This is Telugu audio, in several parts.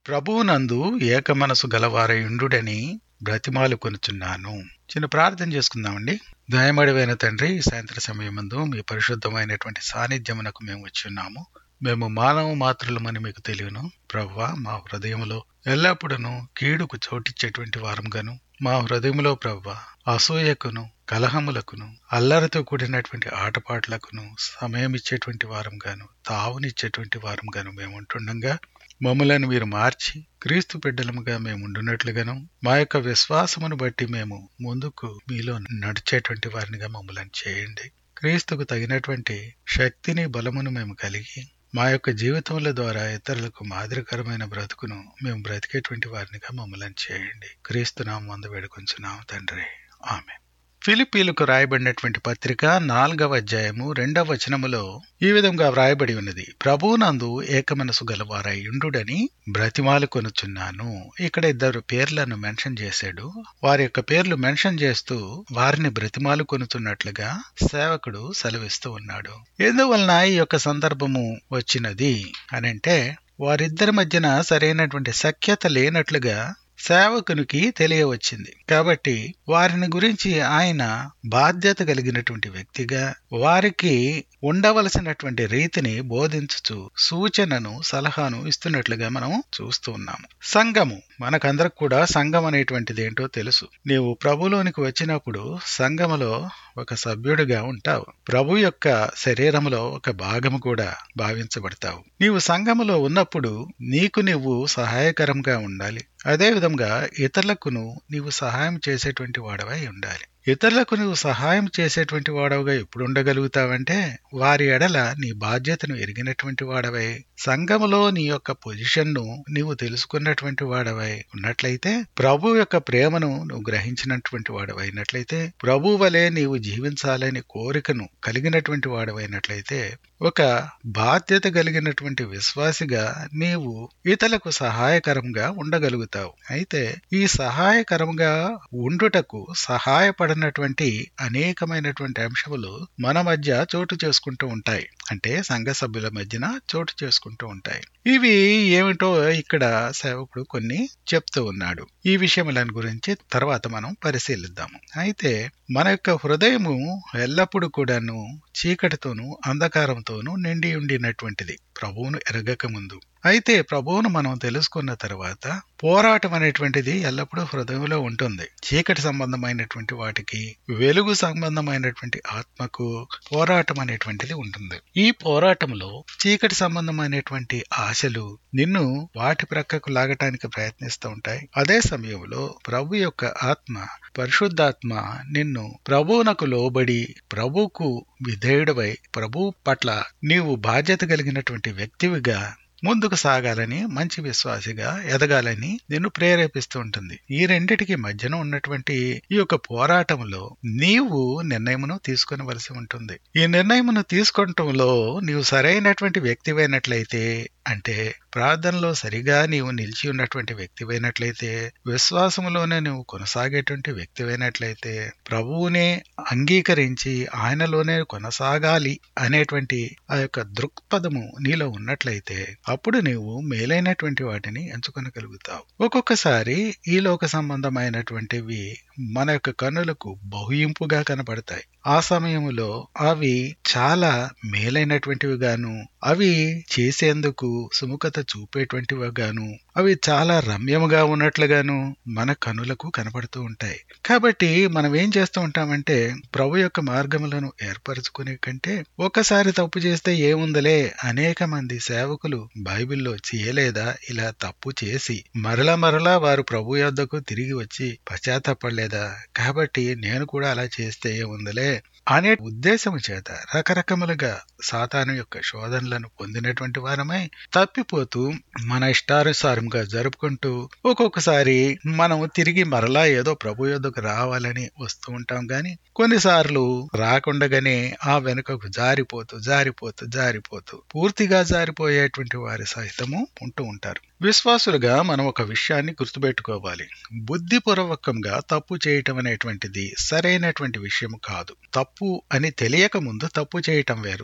ప్రభువునందు ఏక మనసు గలవారయుండుడని బ్రతిమాలు కొనుచున్నాను చిన్న ప్రార్థన చేసుకుందామండి దయమడివైన తండ్రి ఈ సాయంత్ర సమయమందు మీ పరిశుద్ధమైనటువంటి సాన్నిధ్యమునకు మేము వచ్చి ఉన్నాము మేము మానవ మాత్రులమని మీకు తెలియను ప్రవ్వా మా హృదయంలో ఎల్లప్పుడూ కీడుకు చోటిచ్చేటువంటి వారంగాను మా హృదయంలో ప్రవ్వ అసూయకును కలహములకును అల్లరితో కూడినటువంటి ఆటపాటలకును సమయం ఇచ్చేటువంటి వారంగాను తావునిచ్చేటువంటి వారంగాను మేము ఉంటుండగా మమ్మలను మీరు మార్చి క్రీస్తు బిడ్డలముగా మేము ఉండున్నట్లుగాను మా యొక్క విశ్వాసమును బట్టి మేము ముందుకు మీలో నడిచేటువంటి వారినిగా మమ్మల్ని చేయండి క్రీస్తుకు తగినటువంటి శక్తిని బలమును మేము కలిగి మా యొక్క జీవితముల ద్వారా ఇతరులకు మాదిరికరమైన బ్రతుకును మేము బ్రతికేటువంటి వారినిగా మమ్మల్ని చేయండి క్రీస్తు నామం మందు వేడుకొంచున్నాం తండ్రి ఆమె ఫిలిపీలకు రాయబడినటువంటి పత్రిక నాలుగవ అధ్యాయము రెండవ వచనములో ఈ విధంగా వ్రాయబడి ఉన్నది ప్రభువునందు ఏకమనసు గలవారై ఉండుడని బ్రతిమాలు కొనుచున్నాను ఇక్కడ ఇద్దరు పేర్లను మెన్షన్ చేశాడు వారి యొక్క పేర్లు మెన్షన్ చేస్తూ వారిని బ్రతిమాలు కొనుతున్నట్లుగా సేవకుడు సెలవిస్తూ ఉన్నాడు ఎందువలన ఈ యొక్క సందర్భము వచ్చినది అనంటే వారిద్దరి మధ్యన సరైనటువంటి సఖ్యత లేనట్లుగా సేవకునికి తెలియవచ్చింది కాబట్టి వారిని గురించి ఆయన బాధ్యత కలిగినటువంటి వ్యక్తిగా వారికి ఉండవలసినటువంటి రీతిని బోధించుచు సూచనను సలహాను ఇస్తున్నట్లుగా మనం చూస్తూ ఉన్నాము సంఘము మనకందరికి కూడా సంఘం అనేటువంటిది ఏంటో తెలుసు నీవు ప్రభులోనికి వచ్చినప్పుడు సంఘములో ఒక సభ్యుడిగా ఉంటావు ప్రభు యొక్క శరీరములో ఒక భాగము కూడా భావించబడతావు నీవు సంఘములో ఉన్నప్పుడు నీకు నీవు సహాయకరంగా ఉండాలి అదే విధంగా ఇతరులకును నీవు సహాయం చేసేటువంటి వాడవై ఉండాలి ఇతరులకు నువ్వు సహాయం చేసేటువంటి వాడవుగా ఎప్పుడు ఉండగలుగుతావంటే వారి ఎడల నీ బాధ్యతను ఎరిగినటువంటి వాడవై సంఘములో నీ యొక్క పొజిషన్ను నీవు తెలుసుకున్నటువంటి వాడవై ఉన్నట్లయితే ప్రభు యొక్క ప్రేమను నువ్వు గ్రహించినటువంటి వాడవైనట్లయితే ప్రభు వలె నీవు జీవించాలని కోరికను కలిగినటువంటి వాడవైనట్లయితే ఒక బాధ్యత కలిగినటువంటి విశ్వాసిగా నీవు ఇతరులకు సహాయకరంగా ఉండగలుగుతావు అయితే ఈ సహాయకరంగా ఉండుటకు సహాయపడినటువంటి అనేకమైనటువంటి అంశములు మన మధ్య చోటు చేసుకుంటూ ఉంటాయి అంటే సంఘ సభ్యుల మధ్యన చోటు చేసుకుంటూ ఉంటాయి ఇవి ఏమిటో ఇక్కడ సేవకుడు కొన్ని చెప్తూ ఉన్నాడు ఈ విషయములను గురించి తర్వాత మనం పరిశీలిద్దాము అయితే మన యొక్క హృదయము ఎల్లప్పుడూ కూడాను చీకటితోనూ అంధకారంతోనూ నిండి ఉండినటువంటిది ప్రభువును ఎరగక ముందు అయితే ప్రభువును మనం తెలుసుకున్న తర్వాత పోరాటం అనేటువంటిది ఎల్లప్పుడూ హృదయంలో ఉంటుంది చీకటి సంబంధమైనటువంటి వాటికి వెలుగు సంబంధమైనటువంటి ఆత్మకు పోరాటం అనేటువంటిది ఉంటుంది ఈ పోరాటంలో చీకటి సంబంధమైనటువంటి ఆశలు నిన్ను వాటి ప్రక్కకు లాగటానికి ప్రయత్నిస్తూ ఉంటాయి అదే సమయంలో ప్రభు యొక్క ఆత్మ పరిశుద్ధాత్మ నిన్ను ప్రభువునకు లోబడి ప్రభువుకు విధేయుడవై ప్రభు పట్ల నీవు బాధ్యత కలిగినటువంటి వ్యక్తివిగా ముందుకు సాగాలని మంచి విశ్వాసిగా ఎదగాలని నిన్ను ప్రేరేపిస్తూ ఉంటుంది ఈ రెండిటికి మధ్యన ఉన్నటువంటి ఈ యొక్క పోరాటంలో నీవు నిర్ణయమును తీసుకునవలసి ఉంటుంది ఈ నిర్ణయమును తీసుకుంటంలో నీవు సరైనటువంటి వ్యక్తివైనట్లయితే అంటే ప్రార్థనలో సరిగా నీవు నిలిచి ఉన్నటువంటి వ్యక్తివైనట్లయితే విశ్వాసములోనే నువ్వు కొనసాగేటువంటి వ్యక్తివైనట్లయితే ప్రభువునే అంగీకరించి ఆయనలోనే కొనసాగాలి అనేటువంటి ఆ యొక్క దృక్పథము నీలో ఉన్నట్లయితే అప్పుడు నీవు మేలైనటువంటి వాటిని ఎంచుకొనగలుగుతావు ఒక్కొక్కసారి ఈ లోక సంబంధమైనటువంటివి మన యొక్క కన్నులకు బహుయింపుగా కనపడతాయి ఆ సమయంలో అవి చాలా మేలైనటువంటివి గాను అవి చేసేందుకు సుముఖత చూపేటువంటివి గాను అవి చాలా రమ్యముగా ఉన్నట్లుగాను మన కనులకు కనపడుతూ ఉంటాయి కాబట్టి మనం ఏం చేస్తూ ఉంటామంటే ప్రభు యొక్క మార్గములను ఏర్పరచుకునే కంటే ఒక్కసారి తప్పు చేస్తే ఏముందలే అనేక మంది సేవకులు బైబిల్లో చేయలేదా ఇలా తప్పు చేసి మరలా మరలా వారు ప్రభు యొద్దకు తిరిగి వచ్చి పశ్చాత్తపడలేదా కాబట్టి నేను కూడా అలా చేస్తే ఏముందలే అనే ఉద్దేశము చేత రకరకములుగా సాతాను యొక్క శోధనలను పొందినటువంటి వారమై తప్పిపోతూ మన ఇష్టానుసారంగా జరుపుకుంటూ ఒక్కొక్కసారి మనం తిరిగి మరలా ఏదో ప్రభు యొద్దకు రావాలని వస్తూ ఉంటాం గాని కొన్నిసార్లు రాకుండగానే ఆ వెనుకకు జారిపోతూ జారిపోతూ జారిపోతూ పూర్తిగా జారిపోయేటువంటి వారి సహితము ఉంటూ ఉంటారు విశ్వాసులుగా మనం ఒక విషయాన్ని గుర్తుపెట్టుకోవాలి బుద్ధిపూర్వకంగా తప్పు చేయటం అనేటువంటిది సరైనటువంటి విషయం కాదు తప్పు అని తెలియక ముందు తప్పు చేయటం వేరు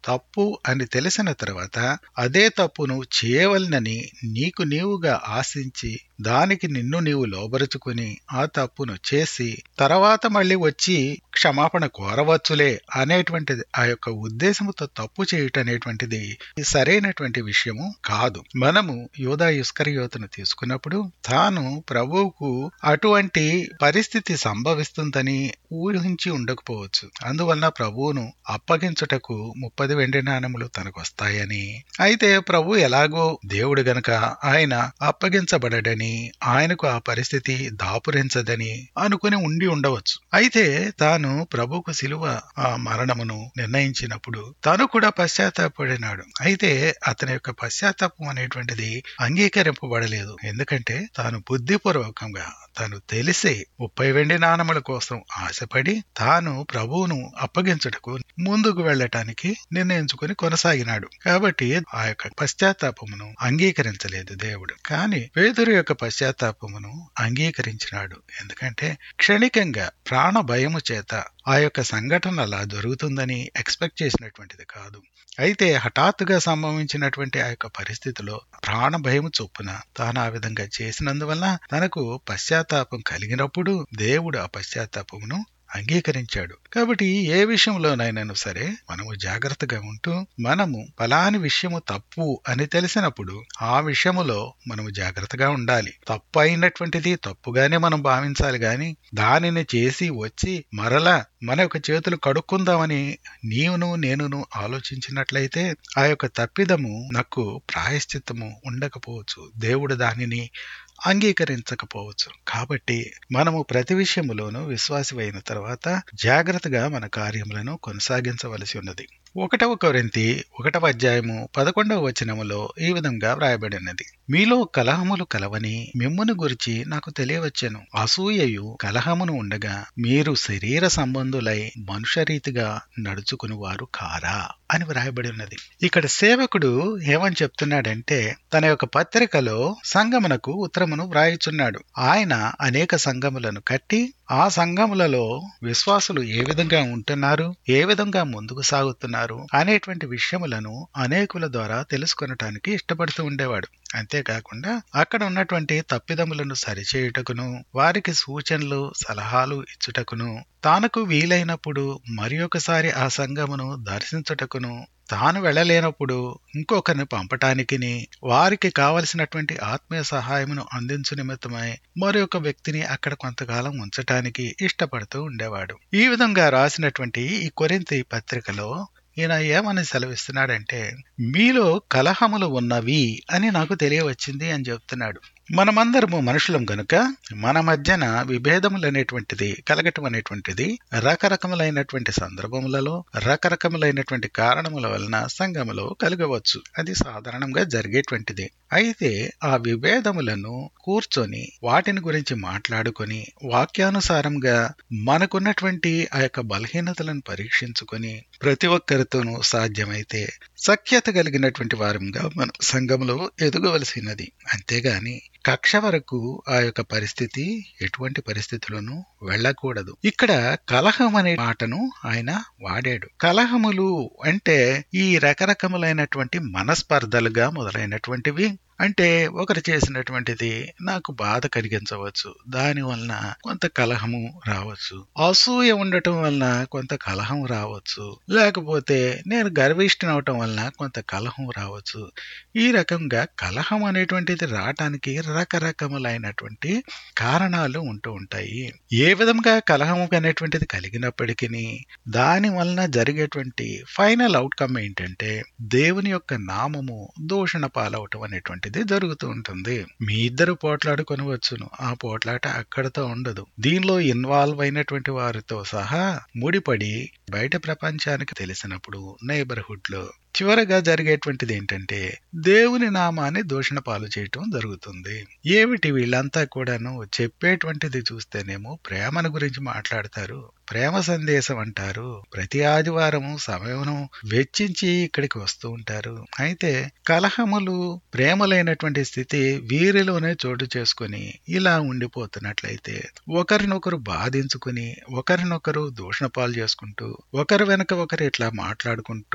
తప్పు అని తెలిసిన తర్వాత అదే తప్పు నువ్వు చేయవలనని నీకు నీవుగా ఆశించి దానికి నిన్ను నీవు లోబరుచుకుని ఆ తప్పును చేసి తర్వాత మళ్ళీ వచ్చి క్షమాపణ కోరవచ్చులే అనేటువంటిది ఆ యొక్క ఉద్దేశముతో తప్పు చేయటం అనేటువంటిది సరైనటువంటి విషయము కాదు మనము యోధా ఇస్కరియోతను తీసుకున్నప్పుడు తాను ప్రభువుకు అటువంటి పరిస్థితి సంభవిస్తుందని ఊహించి ఉండకపోవచ్చు అందువలన ప్రభువును అప్పగించుటకు ముప్పది వెండి నాణములు తనకు వస్తాయని అయితే ప్రభు ఎలాగో దేవుడు గనక ఆయన అప్పగించబడడని ఆయనకు ఆ పరిస్థితి దాపురించదని అనుకుని ఉండి ఉండవచ్చు అయితే తాను ప్రభుకు సిలువ ఆ మరణమును నిర్ణయించినప్పుడు తాను కూడా పశ్చాత్తాపడినాడు అయితే అతని యొక్క పశ్చాత్తాపం అనేటువంటిది అంగీకరింపబడలేదు ఎందుకంటే తాను బుద్ధిపూర్వకంగా తాను తెలిసి ముప్పై వెండి నాణముల కోసం ఆశపడి తాను ప్రభువును అప్పగించుటకు ముందుకు వెళ్ళటానికి నిర్ణయించుకుని కొనసాగినాడు కాబట్టి ఆ యొక్క పశ్చాత్తాపమును అంగీకరించలేదు దేవుడు కానీ పేదరు యొక్క పశ్చాత్తాపమును అంగీకరించినాడు ఎందుకంటే క్షణికంగా ప్రాణ భయము చేత ఆ యొక్క సంఘటన అలా జరుగుతుందని ఎక్స్పెక్ట్ చేసినటువంటిది కాదు అయితే హఠాత్తుగా సంభవించినటువంటి ఆ యొక్క పరిస్థితిలో ప్రాణ భయము చొప్పున తాను ఆ విధంగా చేసినందువల్ల తనకు పశ్చాత్తాపం కలిగినప్పుడు దేవుడు ఆ పశ్చాత్తాపమును అంగీకరించాడు కాబట్టి ఏ విషయంలోనైనాను సరే మనము జాగ్రత్తగా ఉంటూ మనము ఫలాని విషయము తప్పు అని తెలిసినప్పుడు ఆ విషయములో మనము జాగ్రత్తగా ఉండాలి తప్పు అయినటువంటిది తప్పుగానే మనం భావించాలి గాని దానిని చేసి వచ్చి మరలా మన యొక్క చేతులు కడుక్కుందామని నీవును నేనును ఆలోచించినట్లయితే ఆ యొక్క తప్పిదము నాకు ప్రాయశ్చిత్తము ఉండకపోవచ్చు దేవుడు దానిని అంగీకరించకపోవచ్చు కాబట్టి మనము ప్రతి విషయములోనూ విశ్వాసి అయిన తర్వాత జాగ్రత్తగా మన కార్యములను కొనసాగించవలసి ఉన్నది ఒకటవ కొరింతి ఒకటవ అధ్యాయము పదకొండవ వచనములో ఈ విధంగా వ్రాయబడినది మీలో కలహములు కలవని మిమ్మును గురించి నాకు తెలియవచ్చెను అసూయయు కలహమును ఉండగా మీరు శరీర సంబంధులై మనుషరీతిగా నడుచుకుని వారు కారా అని వ్రాయబడి ఉన్నది ఇక్కడ సేవకుడు ఏమని చెప్తున్నాడంటే తన యొక్క పత్రికలో సంగమునకు ఉత్తరమును వ్రాయిచున్నాడు ఆయన అనేక సంఘములను కట్టి ఆ సంఘములలో విశ్వాసులు ఏ విధంగా ఉంటున్నారు ఏ విధంగా ముందుకు సాగుతున్నారు అనేటువంటి విషయములను అనేకుల ద్వారా తెలుసుకొనటానికి ఇష్టపడుతూ ఉండేవాడు అంతేకాకుండా అక్కడ ఉన్నటువంటి తప్పిదములను సరిచేయుటకును వారికి సూచనలు సలహాలు ఇచ్చుటకును తానకు వీలైనప్పుడు మరి ఒకసారి ఆ సంఘమును దర్శించుటకును తాను వెళ్ళలేనప్పుడు ఇంకొకరిని పంపటానికిని వారికి కావలసినటువంటి ఆత్మీయ సహాయమును అందించు నిమిత్తమై మరి ఒక వ్యక్తిని అక్కడ కొంతకాలం ఉంచటానికి ఇష్టపడుతూ ఉండేవాడు ఈ విధంగా రాసినటువంటి ఈ కొరింతి పత్రికలో ఈయన ఏమని సెలవిస్తున్నాడంటే మీలో కలహములు ఉన్నవి అని నాకు తెలియవచ్చింది అని చెప్తున్నాడు మనమందరము మనుషులం గనుక మన మధ్యన విభేదములు అనేటువంటిది కలగటం అనేటువంటిది రకరకములైనటువంటి సందర్భములలో రకరకములైనటువంటి కారణముల వలన సంఘములో కలగవచ్చు అది సాధారణంగా జరిగేటువంటిది అయితే ఆ విభేదములను కూర్చొని వాటిని గురించి మాట్లాడుకొని వాక్యానుసారంగా మనకున్నటువంటి ఆ యొక్క బలహీనతలను పరీక్షించుకొని ప్రతి ఒక్కరితోనూ సాధ్యమైతే సఖ్యత కలిగినటువంటి వారంగా మన సంఘంలో ఎదగవలసినది అంతేగాని కక్ష వరకు ఆ యొక్క పరిస్థితి ఎటువంటి పరిస్థితులను వెళ్ళకూడదు ఇక్కడ కలహం అనే మాటను ఆయన వాడాడు కలహములు అంటే ఈ రకరకములైనటువంటి మనస్పర్ధలుగా మొదలైనటువంటివి అంటే ఒకరు చేసినటువంటిది నాకు బాధ కలిగించవచ్చు దాని వలన కొంత కలహము రావచ్చు అసూయ ఉండటం వలన కొంత కలహం రావచ్చు లేకపోతే నేను గర్విష్ఠం అవటం వలన కొంత కలహం రావచ్చు ఈ రకంగా కలహం అనేటువంటిది రావటానికి రకరకములైనటువంటి కారణాలు ఉంటూ ఉంటాయి ఏ విధంగా కలహం అనేటువంటిది కలిగినప్పటికీ దాని వలన జరిగేటువంటి ఫైనల్ అవుట్కమ్ ఏంటంటే దేవుని యొక్క నామము దూషణ పాలవటం అనేటువంటిది జరుగుతూ ఉంటుంది మీ ఇద్దరు పోట్లాడుకొనవచ్చును ఆ పోట్లాట అక్కడతో ఉండదు దీనిలో ఇన్వాల్వ్ అయినటువంటి వారితో సహా ముడిపడి బయట ప్రపంచానికి తెలిసినప్పుడు నైబర్హుడ్ లో చివరగా జరిగేటువంటిది ఏంటంటే దేవుని నామాన్ని దూషణ పాలు చేయటం జరుగుతుంది ఏమిటి వీళ్ళంతా కూడాను చెప్పేటువంటిది చూస్తేనేమో ప్రేమను గురించి మాట్లాడతారు ప్రేమ సందేశం అంటారు ప్రతి ఆదివారము సమయం వెచ్చించి ఇక్కడికి వస్తూ ఉంటారు అయితే కలహములు ప్రేమలైనటువంటి స్థితి వీరిలోనే చోటు చేసుకుని ఇలా ఉండిపోతున్నట్లయితే ఒకరినొకరు బాధించుకుని ఒకరినొకరు దూషణ పాలు చేసుకుంటూ ఒకరి వెనక ఒకరు ఇట్లా మాట్లాడుకుంటూ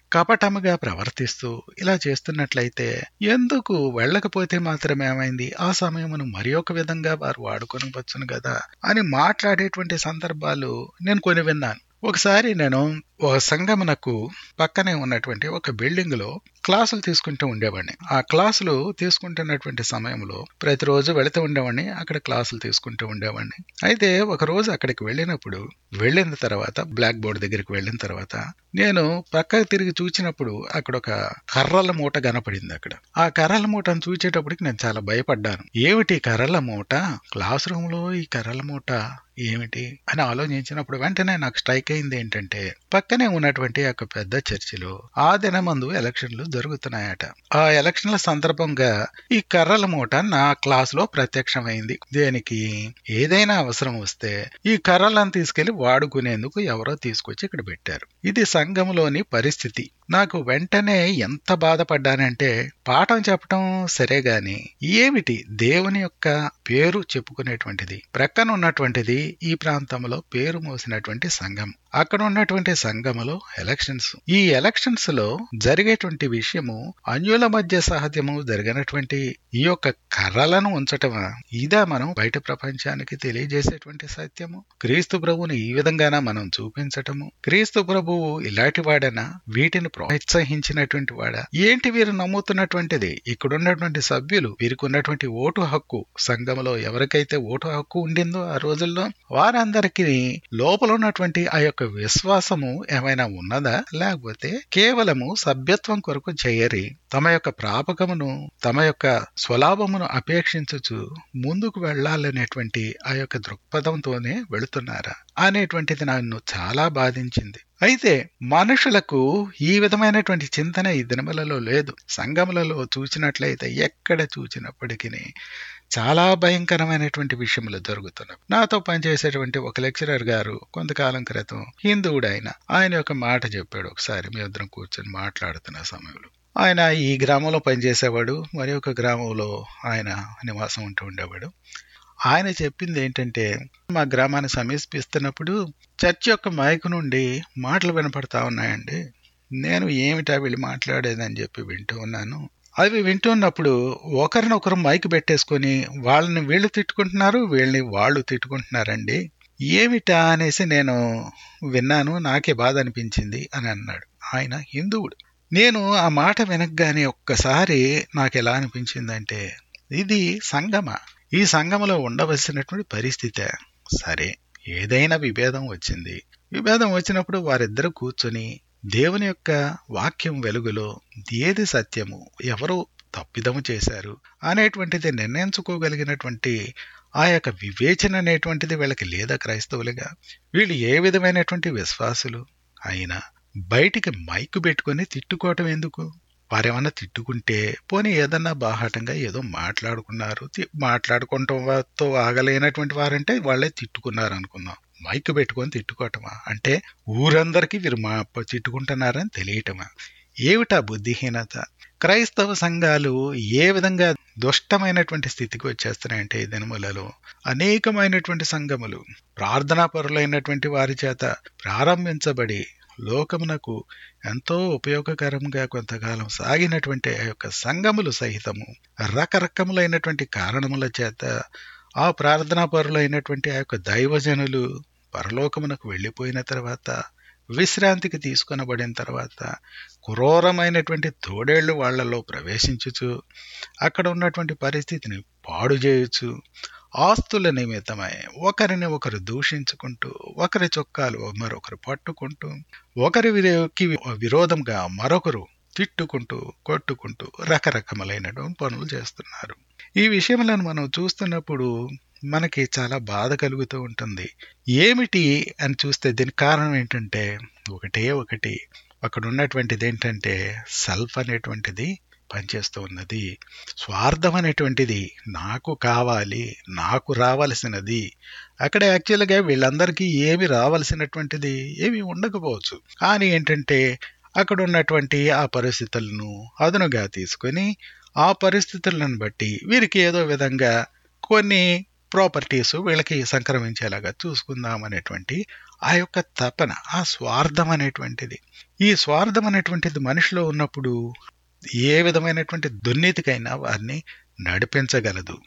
కపటముగా ప్రవర్తిస్తూ ఇలా చేస్తున్నట్లయితే ఎందుకు వెళ్ళకపోతే మాత్రం ఏమైంది ఆ సమయమును మరి ఒక విధంగా వారు వాడుకొనవచ్చును కదా అని మాట్లాడేటువంటి సందర్భాలు నేను కొని విన్నాను ఒకసారి నేను ఒక సంగమునకు పక్కనే ఉన్నటువంటి ఒక బిల్డింగ్ లో క్లాసులు తీసుకుంటూ ఉండేవాడిని ఆ క్లాసులు తీసుకుంటున్నటువంటి సమయంలో ప్రతిరోజు వెళుతూ ఉండేవాడిని అక్కడ క్లాసులు తీసుకుంటూ ఉండేవాడిని అయితే ఒక రోజు అక్కడికి వెళ్ళినప్పుడు వెళ్ళిన తర్వాత బ్లాక్ బోర్డ్ దగ్గరికి వెళ్ళిన తర్వాత నేను పక్కకు తిరిగి చూచినప్పుడు అక్కడ ఒక కర్రల మూట కనపడింది అక్కడ ఆ కర్రల మూటను చూచేటప్పటికి నేను చాలా భయపడ్డాను ఏమిటి కర్రల మూట క్లాస్ రూమ్ లో ఈ కర్రల మూట ఏమిటి అని ఆలోచించినప్పుడు వెంటనే నాకు స్ట్రైక్ అయింది ఏంటంటే పక్కనే ఉన్నటువంటి ఒక పెద్ద చర్చిలో ఆ దినమందు ఎలక్షన్లు జరుగుతున్నాయట ఆ ఎలక్షన్ల సందర్భంగా ఈ కర్రల మూట నా క్లాస్ లో ప్రత్యక్షమైంది దేనికి ఏదైనా అవసరం వస్తే ఈ కర్రలను తీసుకెళ్లి వాడుకునేందుకు ఎవరో తీసుకొచ్చి ఇక్కడ పెట్టారు ఇది సంఘంలోని పరిస్థితి నాకు వెంటనే ఎంత బాధపడ్డానంటే పాఠం చెప్పటం సరే గాని ఏమిటి దేవుని యొక్క పేరు చెప్పుకునేటువంటిది ప్రక్కన ఉన్నటువంటిది ఈ ప్రాంతంలో పేరు మోసినటువంటి సంఘం అక్కడ ఉన్నటువంటి సంఘములో ఎలక్షన్స్ ఈ ఎలక్షన్స్ లో జరిగేటువంటి విషయము అన్యుల మధ్య సహజము జరిగినటువంటి ఈ యొక్క కర్రలను ఉంచటమా ఇదా మనం బయట ప్రపంచానికి తెలియజేసేటువంటి సత్యము క్రీస్తు ప్రభువుని ఈ విధంగానా మనం చూపించటము క్రీస్తు ప్రభువు ఇలాంటి వాడనా వీటిని ప్రోత్సహించినటువంటి వాడా ఏంటి వీరు నమ్ముతున్నటువంటిది ఇక్కడ ఉన్నటువంటి సభ్యులు వీరికి ఉన్నటువంటి ఓటు హక్కు సంఘంలో ఎవరికైతే ఓటు హక్కు ఉండిందో ఆ రోజుల్లో వారందరికీ లోపల ఉన్నటువంటి ఆ యొక్క విశ్వాసము ఏమైనా ఉన్నదా లేకపోతే కేవలము సభ్యత్వం కొరకు చేయరి తమ యొక్క ప్రాపకమును తమ యొక్క స్వలాభమును అపేక్షించచ్చు ముందుకు వెళ్ళాలనేటువంటి ఆ యొక్క దృక్పథంతోనే వెళుతున్నారా అనేటువంటిది నన్ను చాలా బాధించింది అయితే మనుషులకు ఈ విధమైనటువంటి చింతన ఈ దినములలో లేదు సంఘములలో చూసినట్లయితే ఎక్కడ చూసినప్పటికీ చాలా భయంకరమైనటువంటి విషయములు జరుగుతున్నాయి నాతో పనిచేసేటువంటి ఒక లెక్చరర్ గారు కొంతకాలం క్రితం హిందువుడు ఆయన ఆయన ఒక మాట చెప్పాడు ఒకసారి మీ ఇద్దరం కూర్చొని మాట్లాడుతున్న సమయంలో ఆయన ఈ గ్రామంలో పనిచేసేవాడు మరి ఒక గ్రామంలో ఆయన నివాసం ఉంటూ ఉండేవాడు ఆయన చెప్పింది ఏంటంటే మా గ్రామాన్ని సమీపిస్తున్నప్పుడు చర్చ్ యొక్క మైక్ నుండి మాటలు వినపడతా ఉన్నాయండి నేను ఏమిటా వీళ్ళు మాట్లాడేదని చెప్పి వింటూ ఉన్నాను అవి వింటున్నప్పుడు ఒకరినొకరు మైక్ పెట్టేసుకొని వాళ్ళని వీళ్ళు తిట్టుకుంటున్నారు వీళ్ళని వాళ్ళు తిట్టుకుంటున్నారండి ఏమిటా అనేసి నేను విన్నాను నాకే బాధ అనిపించింది అని అన్నాడు ఆయన హిందువుడు నేను ఆ మాట వినగానే ఒక్కసారి నాకు ఎలా అనిపించిందంటే ఇది సంగమ ఈ సంగమలో ఉండవలసినటువంటి పరిస్థితే సరే ఏదైనా విభేదం వచ్చింది విభేదం వచ్చినప్పుడు వారిద్దరు కూర్చొని దేవుని యొక్క వాక్యం వెలుగులో ఏది సత్యము ఎవరు తప్పిదము చేశారు అనేటువంటిది నిర్ణయించుకోగలిగినటువంటి ఆ యొక్క వివేచన అనేటువంటిది వీళ్ళకి లేదా క్రైస్తవులుగా వీళ్ళు ఏ విధమైనటువంటి విశ్వాసులు అయినా బయటికి మైకు పెట్టుకొని తిట్టుకోవటం ఎందుకు వారేమన్నా తిట్టుకుంటే పోనీ ఏదన్నా బాహాటంగా ఏదో మాట్లాడుకున్నారు మాట్లాడుకుంటంతో ఆగలేనటువంటి వారంటే వాళ్ళే తిట్టుకున్నారు అనుకుందాం మైక్ పెట్టుకొని తిట్టుకోవటమా అంటే ఊరందరికీ వీరు మా తిట్టుకుంటున్నారని తెలియటమా ఏమిటా బుద్ధిహీనత క్రైస్తవ సంఘాలు ఏ విధంగా దుష్టమైనటువంటి స్థితికి వచ్చేస్తున్నాయంటే ఈ దినములలో అనేకమైనటువంటి సంఘములు ప్రార్థనా పరులైనటువంటి వారి చేత ప్రారంభించబడి లోకమునకు ఎంతో ఉపయోగకరంగా కొంతకాలం సాగినటువంటి ఆ యొక్క సంఘములు సహితము రకరకములైనటువంటి కారణముల చేత ఆ ప్రార్థనా పరులైనటువంటి ఆ యొక్క దైవజనులు పరలోకమునకు వెళ్ళిపోయిన తర్వాత విశ్రాంతికి తీసుకొనబడిన తర్వాత క్రూరమైనటువంటి తోడేళ్లు వాళ్లలో ప్రవేశించుచు అక్కడ ఉన్నటువంటి పరిస్థితిని పాడు చేయొచ్చు ఆస్తుల నిమిత్తమై ఒకరిని ఒకరు దూషించుకుంటూ ఒకరి చొక్కాలు మరొకరు పట్టుకుంటూ ఒకరి విరోధంగా మరొకరు తిట్టుకుంటూ కొట్టుకుంటూ రకరకములైనటువంటి పనులు చేస్తున్నారు ఈ విషయములను మనం చూస్తున్నప్పుడు మనకి చాలా బాధ కలుగుతూ ఉంటుంది ఏమిటి అని చూస్తే దీనికి కారణం ఏంటంటే ఒకటే ఒకటి అక్కడ ఉన్నటువంటిది ఏంటంటే సెల్ఫ్ అనేటువంటిది పనిచేస్తూ ఉన్నది స్వార్థం అనేటువంటిది నాకు కావాలి నాకు రావలసినది అక్కడ యాక్చువల్గా వీళ్ళందరికీ ఏమి రావలసినటువంటిది ఏమి ఉండకపోవచ్చు కానీ ఏంటంటే అక్కడ ఉన్నటువంటి ఆ పరిస్థితులను అదునుగా తీసుకొని ఆ పరిస్థితులను బట్టి వీరికి ఏదో విధంగా కొన్ని ప్రాపర్టీస్ వీళ్ళకి సంక్రమించేలాగా చూసుకుందాం అనేటువంటి ఆ యొక్క తపన ఆ స్వార్థం అనేటువంటిది ఈ స్వార్థం అనేటువంటిది మనిషిలో ఉన్నప్పుడు ఏ విధమైనటువంటి దుర్నీతికైనా వారిని నడిపించగలదు